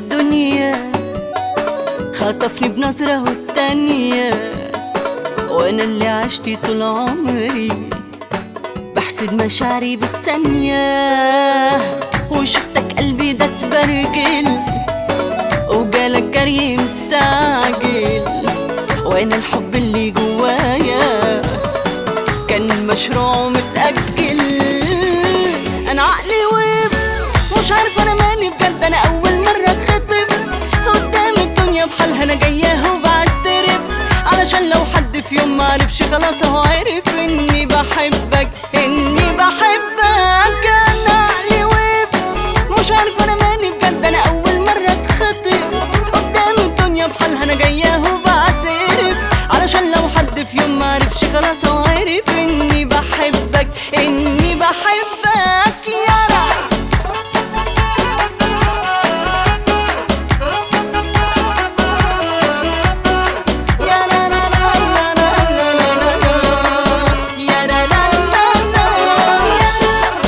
الدنيا خطفني بنظرة والتانية وانا اللي عشت طول عمري بحسد مشاعري بالثانية وشفتك قلبي ده تبرجل وجالك جري مستعجل وانا الحب اللي جوايا كان مشروع متأجل انا عقلي ويب مش عارفه انا مالي بجد انا اول مره اتخطب قدام الدنيا بحالها انا جاياها وبعترف علشان لو حد في يوم معرفش خلاص اهو عرف اني بحبك اني بحبك انا عقلي ويب مش عارفه انا مالي بجد انا اول مره اتخطب قدام الدنيا بحالها انا جاياها وبعترف علشان لو حد في يوم معرفش خلاص هو عرف اني بحبك اني بحبك يا رب يا لا لا لا لا لا لا لا لا. يا لا لا لا لا.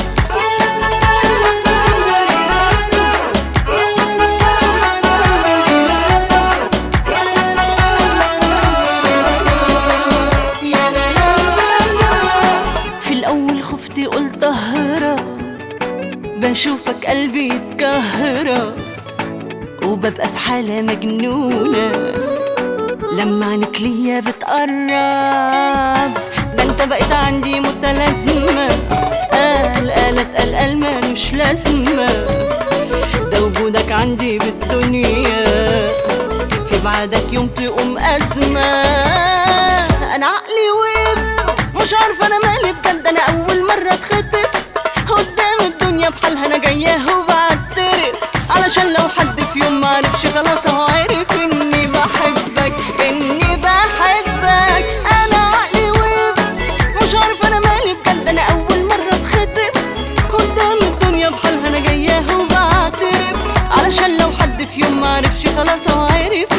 يا لا لا لا لا. في الأول خفت قلت أهرب بشوفك قلبي يتكهرب وببقى في حالة مجنونة لما عينك ليا بتقرب ده انت بقيت عندي متلازمة قال قالت قال قال مالوش لازمة ده وجودك عندي بالدنيا في بعدك يوم تقوم أزمة أنا عقلي ويب مش عارفة أنا مالي بجد أنا أول مرة اتخطب قدام الدنيا بحالها أنا جاياها وبعترف علشان لو حد في يوم معرفش خلاص هو عرف إني بحبك إني بحبك أنا عقلي ويب مش عارفة أنا مالي بجد أنا أول مرة اتخطب قدام الدنيا بحالها أنا جاياها وبعترف علشان لو حد في يوم معرفش خلاص هو عرف